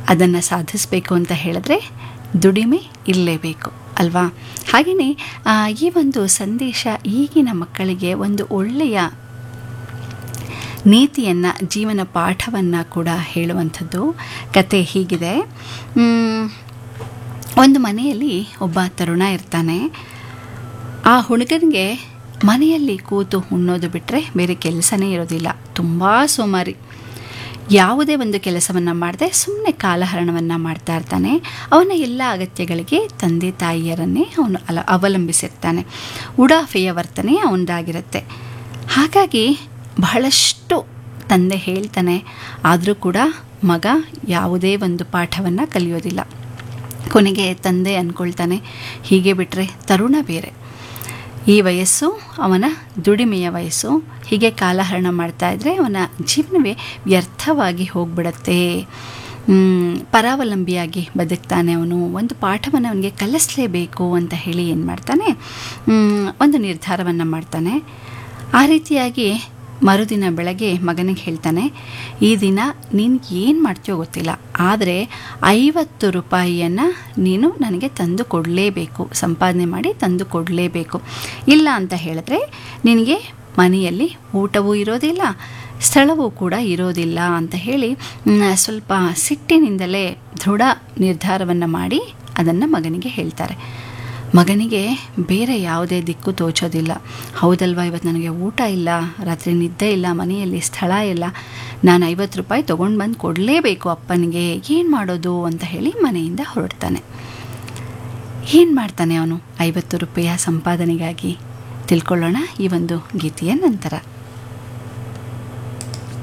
ಅದನ್ನು ಸಾಧಿಸಬೇಕು ಅಂತ ಹೇಳಿದ್ರೆ ದುಡಿಮೆ ಇರಲೇಬೇಕು ಅಲ್ವಾ ಹಾಗೆಯೇ ಈ ಒಂದು ಸಂದೇಶ ಈಗಿನ ಮಕ್ಕಳಿಗೆ ಒಂದು ಒಳ್ಳೆಯ ನೀತಿಯನ್ನು ಜೀವನ ಪಾಠವನ್ನು ಕೂಡ ಹೇಳುವಂಥದ್ದು ಕತೆ ಹೀಗಿದೆ ಮ್, ಒಂದು ಮನೆಯಲ್ಲಿ ಒಬ್ಬ ತರುಣ ಇರ್ತಾನೆ ಆ ಹುಡುಗನಿಗೆ ಮನೆಯಲ್ಲಿ ಕೂತು ಉಣ್ಣೋದು ಬಿಟ್ಟರೆ ಬೇರೆ ಕೆಲಸನೇ ಇರೋದಿಲ್ಲ ತುಂಬ ಸೋಮಾರಿ ಯಾವುದೇ ಒಂದು ಕೆಲಸವನ್ನು ಮಾಡದೆ ಸುಮ್ಮನೆ ಕಾಲಹರಣವನ್ನು ಮಾಡ್ತಾ ಇರ್ತಾನೆ ಅವನ ಎಲ್ಲ ಅಗತ್ಯಗಳಿಗೆ ತಂದೆ ತಾಯಿಯರನ್ನೇ ಅವನು ಅಲ ಅವಲಂಬಿಸಿರ್ತಾನೆ ಉಡಾಫೆಯ ವರ್ತನೆ ಅವನದಾಗಿರುತ್ತೆ ಹಾಗಾಗಿ ಬಹಳಷ್ಟು ತಂದೆ ಹೇಳ್ತಾನೆ ಆದರೂ ಕೂಡ ಮಗ ಯಾವುದೇ ಒಂದು ಪಾಠವನ್ನು ಕಲಿಯೋದಿಲ್ಲ ಕೊನೆಗೆ ತಂದೆ ಅಂದ್ಕೊಳ್ತಾನೆ ಹೀಗೆ ಬಿಟ್ಟರೆ ತರುಣ ಬೇರೆ ಈ ವಯಸ್ಸು ಅವನ ದುಡಿಮೆಯ ವಯಸ್ಸು ಹೀಗೆ ಕಾಲಹರಣ ಮಾಡ್ತಾ ಇದ್ದರೆ ಅವನ ಜೀವನವೇ ವ್ಯರ್ಥವಾಗಿ ಹೋಗ್ಬಿಡತ್ತೆ ಮ್, ಪರಾವಲಂಬಿಯಾಗಿ ಬದುಕ್ತಾನೆ ಅವನು ಒಂದು ಪಾಠವನ್ನು ಅವನಿಗೆ ಕಲಿಸ್ಲೇಬೇಕು ಅಂತ ಹೇಳಿ ಏನು ಮಾಡ್ತಾನೆ ಮ್, ಒಂದು ನಿರ್ಧಾರವನ್ನು ಮಾಡ್ತಾನೆ ಆ ರೀತಿಯಾಗಿ ಮರುದಿನ ಬೆಳಗ್ಗೆ ಮಗನಿಗೆ ಹೇಳ್ತಾನೆ ಈ ದಿನ ನೀನು ಏನು ಮಾಡ್ತೀಯೋ ಗೊತ್ತಿಲ್ಲ ಆದರೆ ಐವತ್ತು ರೂಪಾಯಿಯನ್ನು ನೀನು ನನಗೆ ತಂದು ಕೊಡಲೇಬೇಕು ಸಂಪಾದನೆ ಮಾಡಿ ತಂದು ಕೊಡಲೇಬೇಕು ಇಲ್ಲ ಅಂತ ಹೇಳಿದ್ರೆ ನಿನಗೆ ಮನೆಯಲ್ಲಿ ಊಟವೂ ಇರೋದಿಲ್ಲ ಸ್ಥಳವೂ ಕೂಡ ಇರೋದಿಲ್ಲ ಅಂತ ಹೇಳಿ ಮ್, ಸ್ವಲ್ಪ ಸಿಟ್ಟಿನಿಂದಲೇ ದೃಢ ನಿರ್ಧಾರವನ್ನು ಮಾಡಿ ಅದನ್ನು ಮಗನಿಗೆ ಹೇಳ್ತಾರೆ ಮಗನಿಗೆ ಬೇರೆ ಯಾವುದೇ ದಿಕ್ಕು ತೋಚೋದಿಲ್ಲ ಹೌದಲ್ವಾ ಇವತ್ತು ನನಗೆ ಊಟ ಇಲ್ಲ ರಾತ್ರಿ ನಿದ್ದೆ ಇಲ್ಲ ಮನೆಯಲ್ಲಿ ಸ್ಥಳ ಇಲ್ಲ ನಾನು ಐವತ್ತು ರೂಪಾಯಿ ತೊಗೊಂಡು ಬಂದು ಕೊಡಲೇಬೇಕು ಅಪ್ಪನಿಗೆ ಏನು ಮಾಡೋದು ಅಂತ ಹೇಳಿ ಮನೆಯಿಂದ ಹೊರಡ್ತಾನೆ ಏನು ಮಾಡ್ತಾನೆ ಅವನು ಐವತ್ತು ರೂಪಾಯಿಯ ಸಂಪಾದನೆಗಾಗಿ ತಿಳ್ಕೊಳ್ಳೋಣ ಈ ಒಂದು ಗೀತೆಯ ನಂತರ